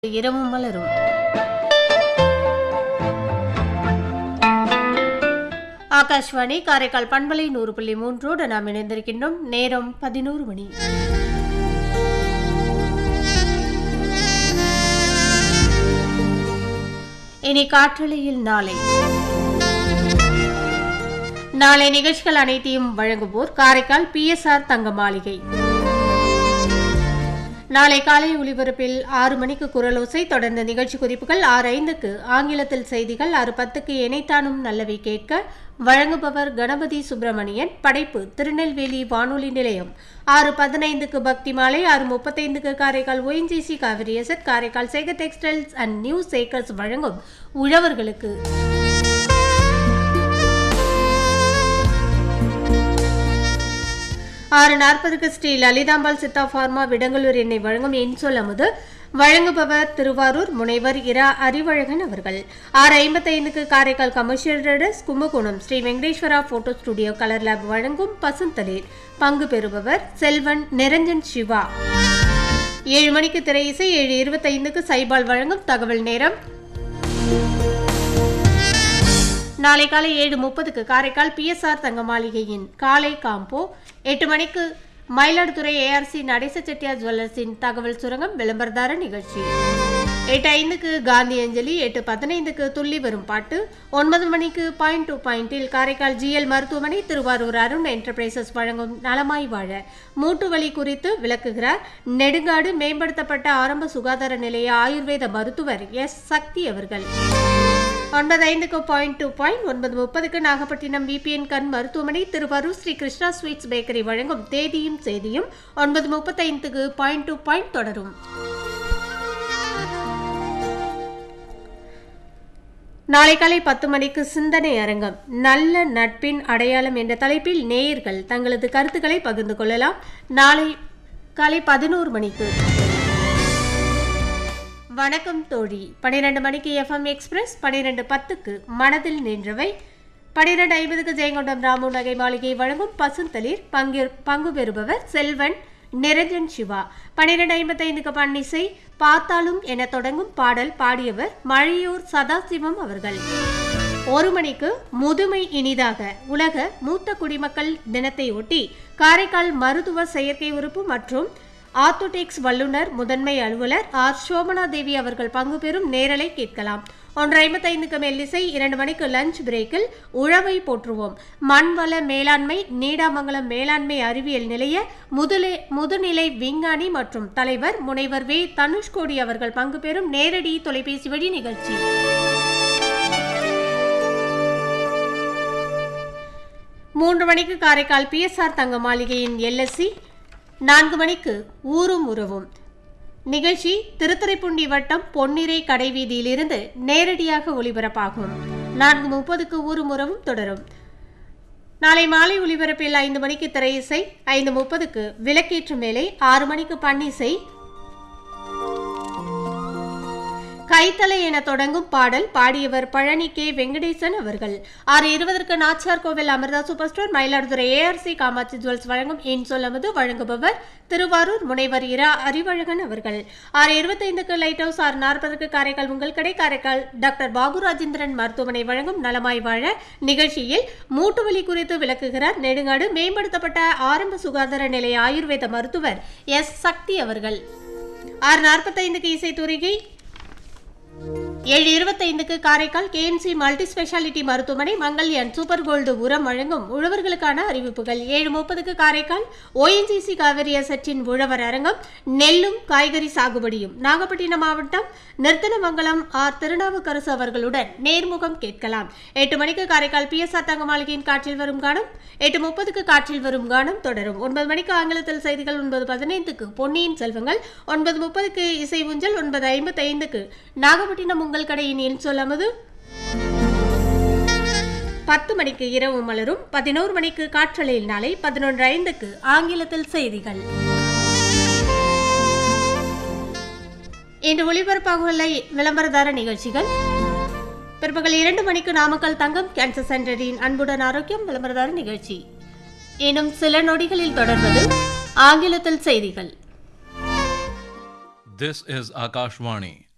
இரவும் மலரும் ஆகாஷ்வாணி காரைக்கால் பண்பலை நூறு புள்ளி மூன்றோடு நாம் இணைந்திருக்கின்றோம் நேரம் பதினோரு மணி இனி காற்றலையில் நாளை நாளை நிகழ்ச்சிகள் அனைத்தையும் வழங்குவோர் காரைக்கால் பிஎஸ்ஆர் தங்க மாளிகை நாளை காலை ஒலிபரப்பில் ஆறு மணிக்கு குரலோசை தொடர்ந்த நிகழ்ச்சி குறிப்புகள் ஆறு ஐந்துக்கு ஆங்கிலத்தில் செய்திகள் ஆறு பத்துக்கு இணைத்தானும் நல்லவை கேட்க வழங்குபவர் கணபதி சுப்பிரமணியன் படைப்பு திருநெல்வேலி வானொலி நிலையம் ஆறு பதினைந்துக்கு பக்தி மாலை ஆறு முப்பத்தைந்துக்கு Karaikal ONGC Cauvery asset Karaikal Sekar textiles and new Sekars வழங்கும் உழவர்களுக்கு ஆறு நாற்பதுக்கு ஸ்ரீ லலிதாம்பாள் சித்தா ஃபார்மா விடங்கலூர் எண்ணெய் வழங்கும் இன்சொல் அமுது வழங்குபவர் திருவாரூர் முனைவர் இரா அறிவழகன் அவர்கள் ஆறு ஐம்பத்தைந்துக்கு Karaikal commercial traders Kumbakonam Sri Venkateswara photo studio colour lab வழங்கும் பசுந்தளிர் பங்கு பெறுபவர் செல்வன் நிரஞ்சன் சிவா ஏழு மணிக்கு திரை இசை ஏழு இருபத்தைந்துக்கு சைபால் வழங்கும் தகவல் நேரம் நாளை காலை ஏழு முப்பதுக்கு காரைக்கால் பிஎஸ்ஆர் தங்க மாளிகையின் காலை காம்போ எட்டு மணிக்கு மயிலாடுதுறை ஏஆர்சி நடேச செட்டியார் ஜுவல்லர்ஸின் தகவல் சுரங்கம் விளம்பரதார நிகழ்ச்சி எட்டு ஐந்துக்கு காந்தி அஞ்சலி எட்டு பதினைந்துக்கு துள்ளி வரும் பாட்டு ஒன்பது மணிக்கு பாயிண்ட் டு பாயிண்டில் காரைக்கால் ஜிஎல் மருத்துவமனை திருவாரூர் அருண் என்டர்பிரைசஸ் வழங்கும் நலமாய் வாழ மூட்டு வலி குறித்து விளக்குகிறார் நெடுங்காடு மேம்படுத்தப்பட்ட ஆரம்ப சுகாதார நிலைய ஆயுர்வேத மருத்துவர் எஸ் சக்தி அவர்கள் ஒன்பது ஐந்துக்கு பாயிண்ட் டூ பாயிண்ட் ஒன்பது முப்பதுக்கு நாகப்பட்டினம் விபிஎன் கண் மருத்துவமனை திருவாரூர் ஸ்ரீ கிருஷ்ணா ஸ்வீட்ஸ் பேக்கரி வழங்கும் தேதியும் செய்தியும் ஒன்பது முப்பத்தைந்துக்கு பாயிண்ட் டூ பாயிண்ட் தொடரும் நாளை காலை பத்து மணிக்கு சிந்தனை அரங்கம் நல்ல நட்பின் அடையாளம் என்ற தலைப்பில் நேயர்கள் தங்களது கருத்துக்களை பகிர்ந்து கொள்ளலாம் நாளை காலை பதினோரு மணிக்கு வணக்கம் தோழி பன்னிரெண்டு மணிக்கு எஃப்எம் எக்ஸ்பிரஸ் பன்னிரெண்டு பத்துக்கு மனதில் நின்றவை பன்னிரெண்டு ஐம்பதுக்கு ஜெயங்கொண்டம் ராமு நகை மாளிகை வழங்கும் பசுந்தளிர் பங்கு பங்கு பெறுபவர் செல்வன் நிரஞ்சன் சிவா பன்னிரெண்டு ஐம்பத்தைந்துக்கு பன்னிசை பார்த்தாலும் என தொடங்கும் பாடல் பாடியவர் மழையூர் சதாசிவம் அவர்கள் ஒரு மணிக்கு முதுமை இனிதாக உலக மூத்த குடிமக்கள் தினத்தை ஒட்டி காரைக்கால் மருத்துவ செயற்கை உறுப்பு மற்றும் ஆர்த்தோடெக்ஸ் வல்லுநர் முதன்மை அலுவலர் ஆர் சோமனா தேவி அவர்கள் பங்கு பெறும் நேரலை கேட்கலாம் ஒன்று ஐம்பத்தைந்துக்கு மெல்லிசை இரண்டு மணிக்கு லஞ்ச் பிரேக்கில் உழவை போற்றுவோம் மண்வள மேலாண்மை நீடாமங்கலம் மேலாண்மை அறிவியல் நிலைய முதுலை முதுநிலை விஞ்ஞானி மற்றும் தலைவர் முனைவர் வே தனுஷ்கோடி அவர்கள் பங்கு பெறும் நேரடி தொலைபேசி வழி நிகழ்ச்சி மூன்று மணிக்கு காரைக்கால் பிஎஸ்ஆர் தங்க மாளிகையின் எல்எஸ்சி நான்கு மணிக்கு ஊரும் உறவும் நிகழ்ச்சி திருத்துறைப்பூண்டி வட்டம் பொன்னிறை கடைவீதியிலிருந்து நேரடியாக ஒளிபரப்பாகும் நான்கு முப்பதுக்கு ஊரும் உறவும் தொடரும் நாளை மாலை ஒளிபரப்பில் ஐந்து மணிக்கு திரையிசை ஐந்து முப்பதுக்கு விளக்கேற்று மேலே ஆறு மணிக்கு பன்னிசை கைத்தலை என தொடங்கும் பாடல் பாடியவர் பழனி கே வெங்கடேசன் அவர்கள் ஆறு இருபதற்கு Nachiyar Koil Amirtha super store Mayiladuthurai ARC Kamatchi jewels வழங்கும் என் சொல்லமது வழங்குபவர் திருவாரூர் முனைவர் இரா அறிவழகன் அவர்கள் ஆறு இருபத்தைந்துக்கு லைட் ஹவுஸ் ஆறு நாற்பதுக்கு காரைக்கால் உங்கள் கடை காரைக்கால் டாக்டர் பாபு ராஜேந்திரன் மருத்துவமனை வழங்கும் நலமாய் வாழ நிகழ்ச்சியில் மூட்டு வலி குறித்து விளக்குகிறார் நெடுங்காடு மேம்படுத்தப்பட்ட ஆரம்ப சுகாதார நிலைய ஆயுர்வேத மருத்துவர் எஸ் சக்தி அவர்கள் ஆறு நாற்பத்தைந்துக்கு இசைத்துறைகை ஏழு இருபத்தைந்துக்கு காரைக்கால் கேஎம்சி மல்டி ஸ்பெஷாலிட்டி மருத்துவமனை மங்கல்யான் சூப்பர் கோல்டு உரம் வழங்கும் உழவர்களுக்கான அறிவிப்புகள் ஏழு முப்பதுக்கு காரைக்கால் ஓஎன்ஜிசி காவிரி அசற்றின் உழவர் அரங்கம் நெல்லும் காய்கறி சாகுபடியும் நாகப்பட்டினம் மாவட்டம் நிர்த்தனமங்கலம் ஆர் திருநாவுக்கரசு அவர்களுடன் நேர்முகம் கேட்கலாம் எட்டு மணிக்கு காரைக்கால் பிஎஸ்ஆர் தங்க மாளிகையின் காற்றில் வரும் கானம் எட்டு முப்பதுக்கு காற்றில் வரும் கானம் தொடரும் ஒன்பது மணிக்கு ஆங்கிலத்தில் செய்திகள் ஒன்பது பதினைந்துக்கு பொன்னியின் செல்வங்கள் ஒன்பது முப்பதுக்கு இசை ஊஞ்சல் ஒன்பது ஐம்பத்தி ஐந்துக்கு நாகப்பட்டினம் உங்கள் கடையின் என் சொல்லாமது பத்து மணிக்கு இரவு மலரும் பதினோரு மணிக்கு காற்றலையில் நாளை பதினொன்று ஐந்துக்கு ஆங்கிலத்தில் செய்திகள் இன்று ஒளிபரப்பாக உள்ள விளம்பரதார நிகழ்ச்சிகள் பிற்பகல் இரண்டு மணிக்கு நாமக்கல் தங்கம் கேன்சர் சென்டரின் அன்புடன் ஆரோக்கியம் விளம்பரதார நிகழ்ச்சி இன்னும் சில நொடிகளில் தொடர்வது ஆங்கிலத்தில் செய்திகள் This is Akashvani,